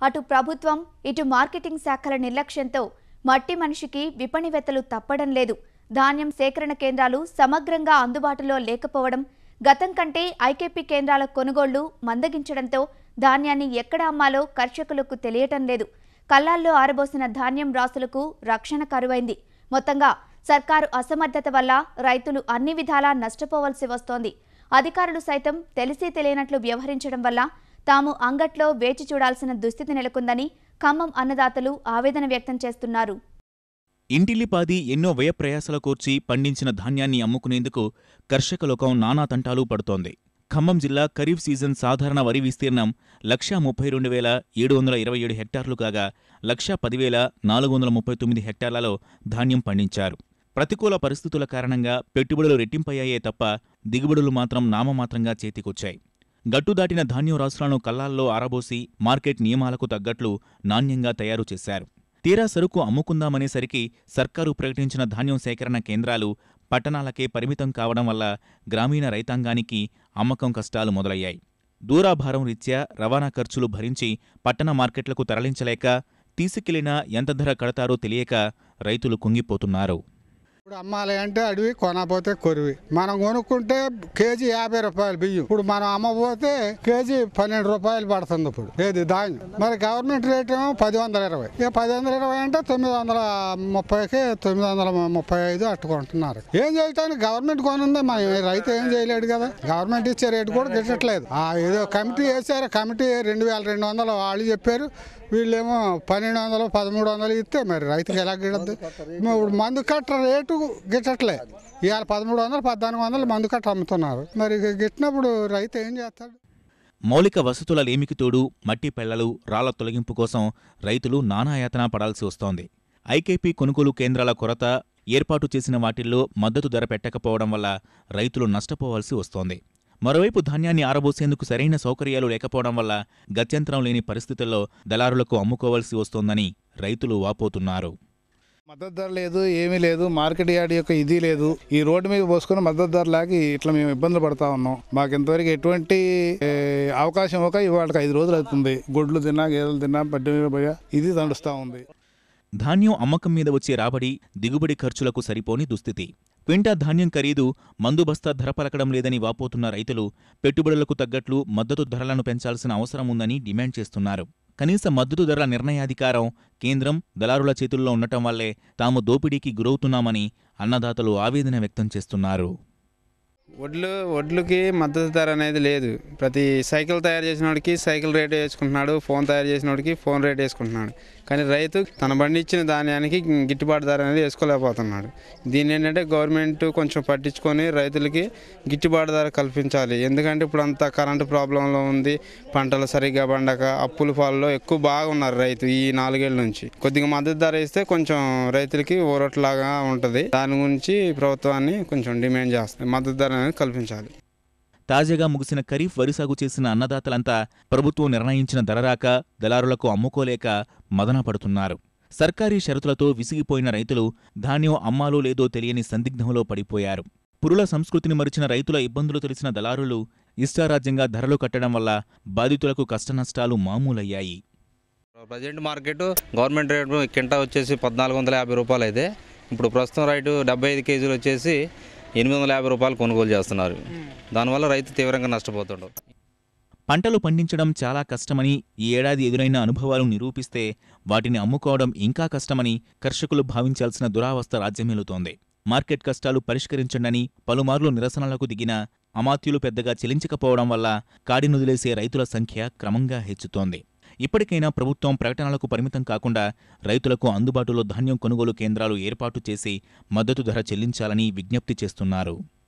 అటు ప్రభుత్వం ఇటు మార్కెటింగ్ శాఖల నిర్లక్ష్యంతో మట్టి మనిషికి విపణివేత్తలు తప్పడం లేదు ధాన్యం సేకరణ కేంద్రాలు సమగ్రంగా అందుబాటులో లేకపోవడం గతం కంటే ఐకేపీ కేంద్రాల కొనుగోళ్లు మందగించడంతో ధాన్యాన్ని ఎక్కడ అమ్మాలో కర్షకులకు తెలియటం లేదు కల్లాల్లో ఆరబోసిన ధాన్యం రాసులకు రక్షణ కరువైంది మొత్తంగా సర్కారు అసమర్థత వల్ల రైతులు అన్ని విధాలా నష్టపోవలసి వస్తోంది అధికారులు సైతం తెలిసి తెలియనట్లు వ్యవహరించడం వల్ల తాము అంగట్లో వేచి చూడాల్సిన దుస్థితి నెలకొందని ఖమ్మం అన్నదాతలు ఆవేదన వ్యక్తం చేస్తున్నారు ఇంటిల్లిపాది ఎన్నో వ్యయప్రయాసల కూర్చి పండించిన ధాన్యాన్ని అమ్ముకునేందుకు కర్షక లోకం నానా తంటాలు పడుతోంది ఖమ్మం జిల్లా ఖరీఫ్ సీజన్ సాధారణ వరి విస్తీర్ణం లక్షా ముప్పై రెండు వేల ఏడు వందల ఇరవై ఏడు హెక్టార్లు కాగా లక్షా పదివేల నాలుగు వందల ముప్పై తొమ్మిది హెక్టార్లలో ధాన్యం పండించారు ప్రతికూల పరిస్థితుల కారణంగా పెట్టుబడులు రెట్టింపయ్యాయే తప్ప దిగుబడులు మాత్రం నామమాత్రంగా చేతికొచ్చాయి గట్టు దాటిన ధాన్యం రాసులను కల్లాల్లో ఆరబోసి మార్కెట్ నియమాలకు తగ్గట్లు నాణ్యంగా తయారు చేశారు తీరా సరుకు అమ్ముకుందామనేసరికి సర్కారు ప్రకటించిన ధాన్యం సేకరణ కేంద్రాలు పట్టణాలకే పరిమితం కావడం వల్ల గ్రామీణ రైతాంగానికి అమ్మకం కష్టాలు మొదలయ్యాయి దూరాభారం రీత్యా రవాణా ఖర్చులు భరించి పట్టణ మార్కెట్లకు తరలించలేక తీసుకెళ్లినా ఎంత ధర కడతారో తెలియక రైతులు కుంగిపోతున్నారు ఇప్పుడు అమ్మాలి అంటే అడవి కొనపోతే కొరివి మనం కొనుక్కుంటే కేజీ యాభై రూపాయలు బియ్యం ఇప్పుడు మనం అమ్మపోతే కేజీ పన్నెండు రూపాయలు పడుతుంది ఇప్పుడు ఏది ధాన్యం మరి గవర్నమెంట్ రేట్ ఏమో పది వందల ఇరవై ఇక పది వందల ఇరవై అంటే తొమ్మిది వందల ముప్పైకి తొమ్మిది వందల ముప్పై ఐదు అట్టుకుంటున్నారు ఏం చేయటానికి గవర్నమెంట్ కొనుంది మనం రైతు ఏం చేయలేడు కదా గవర్నమెంట్ ఇచ్చే రేటు కూడా గిట్టట్లేదు ఆ ఏదో కమిటీ వేశారు కమిటీ రెండు వేల రెండు వందలు వాళ్ళు చెప్పారు వీళ్ళేమో పన్నెండు వందలు పదమూడు వందలు ఇస్తే మరి రైతుకి ఎలా గిడద్దు ఇప్పుడు మందు కట్ట రేటు గిట్టట్లే ఇవాళ పదమూడు వందలు పద్నాలుగు వందలు మందు కట్ట అమ్ముతున్నారు మరి ఇక గిట్టినప్పుడు రైతు ఏం చేస్తాడు మౌలిక వసతుల లేమికి తోడు మట్టి పెళ్లలు రాళ్ల తొలగింపు కోసం రైతులు నానాయాతన పడాల్సి వస్తోంది ఐకేపీ కొనుగోలు కేంద్రాల కొరత ఏర్పాటు చేసిన వాటిల్లో మద్దతు ధర పెట్టకపోవడం వల్ల రైతులు నష్టపోవాల్సి వస్తోంది మరోవైపు ధాన్యాన్ని ఆరబోసేందుకు సరైన సౌకర్యాలు లేకపోవడం వల్ల గత్యంతరం లేని పరిస్థితుల్లో దళారులకు అమ్ముకోవాల్సి వస్తోందని రైతులు వాపోతున్నారు మద్దతు ధర లేదు ఏమీ లేదు మార్కెట్ యార్డ్ యొక్క ఇది లేదు ఈ రోడ్డు మీద పోసుకుని మద్దతు ధర లేక ఇట్లా మేము ఇబ్బందులు పడతా ఉన్నాం మాకు ఇంతవరకు ఎటువంటి ఏ, అవకాశం ఒక ఇవాళకి ఐదు రోజులు అవుతుంది గుడ్లు తిన్నా గేదెలు తిన్నా పడ్డ మీద పోయా ఇది దండుస్తూ ఉంది ధాన్యం అమ్మకం మీద వచ్చే రాబడి దిగుబడి ఖర్చులకు సరిపోని దుస్థితి క్వింటా ధాన్యం ఖరీదు మందు బస్తా ధర పలకడం లేదని వాపోతున్న రైతులు పెట్టుబడులకు తగ్గట్లు మద్దతు ధరలను పెంచాల్సిన అవసరం ఉందని డిమాండ్ చేస్తున్నారు కనీస మద్దతు ధరల నిర్ణయాధికారం కేంద్రం దళారుల చేతుల్లో ఉండటం వల్లే తాము దోపిడీకి గురవుతున్నామని అన్నదాతలు ఆవేదన వ్యక్తం చేస్తున్నారు వడ్లు వడ్లుకి మద్దతు ధర అనేది లేదు ప్రతి సైకిల్ తయారు చేసిన వాడికి సైకిల్ రేట్ వేసుకుంటున్నాడు ఫోన్ తయారు చేసిన వాడికి ఫోన్ రేట్ వేసుకుంటున్నాడు కానీ రైతు తన బండి ఇచ్చిన ధాన్యానికి గిట్టుబాటు ధర అనేది వేసుకోలేకపోతున్నాడు దీన్ని ఏంటంటే గవర్నమెంట్ కొంచెం పట్టించుకొని రైతులకి గిట్టుబాటు ధర కల్పించాలి ఎందుకంటే ఇప్పుడు అంతా కరెంటు ప్రాబ్లంలో ఉంది పంటలు సరిగ్గా పండక అప్పుల పాలలో ఎక్కువ బాగా ఉన్నారు రైతు ఈ నాలుగేళ్ల నుంచి కొద్దిగా మద్దతు ధర ఇస్తే కొంచెం రైతులకి ఊరట్లాగా ఉంటుంది దాని గురించి ప్రభుత్వాన్ని కొంచెం డిమాండ్ చేస్తుంది మద్దతు ధర అనేది కల్పించాలి తాజాగా ముగిసిన ఖరీఫ్ వరి సాగు చేసిన అన్నదాతలంతా ప్రభుత్వం నిర్ణయించిన ధర రాక దళారులకు అమ్ముకోలేక మదన పడుతున్నారు సర్కారీ షరతులతో విసిగిపోయిన రైతులు ధాన్యం అమ్మాలో లేదో తెలియని సందిగ్ధంలో పడిపోయారు పురుల సంస్కృతిని మరిచిన రైతుల ఇబ్బందులు తెలిసిన దళారులు ఇష్టారాజ్యంగా ధరలు కట్టడం వల్ల బాధితులకు కష్టనష్టాలు మామూలయ్యాయి ప్రజెంట్ మార్కెట్ గవర్నమెంట్ రేటు కింటా వచ్చేసి పద్నాలుగు వందల యాభై రూపాయలు అయితే ఇప్పుడు ప్రస్తుతం రైటు డెబ్బై ఐదు కేజీలు వచ్చేసి ఎనిమిది వందల యాభై రూపాయలు కొనుగోలు చేస్తున్నారు దానివల్ల రైతు తీవ్రంగా నష్టపోతుండ్రు పంటలు పండించడం చాలా కష్టమని ఈ ఏడాది ఎదురైన అనుభవాలు నిరూపిస్తే వాటిని అమ్ముకోవడం ఇంకా కష్టమని కర్షకులు భావించాల్సిన దురావస్థ రాజ్యమేలుతోంది మార్కెట్ కష్టాలు పరిష్కరించండని పలుమార్లు నిరసనలకు దిగిన అమాత్యులు పెద్దగా చెలించకపోవడం వల్ల కాడినుదిలేసే రైతుల సంఖ్య క్రమంగా హెచ్చుతోంది ఇప్పటికైనా ప్రభుత్వం ప్రకటనలకు పరిమితం కాకుండా రైతులకు అందుబాటులో ధాన్యం కొనుగోలు కేంద్రాలు ఏర్పాటు చేసి మద్దతు ధర చెల్లించాలని విజ్ఞప్తి చేస్తున్నారు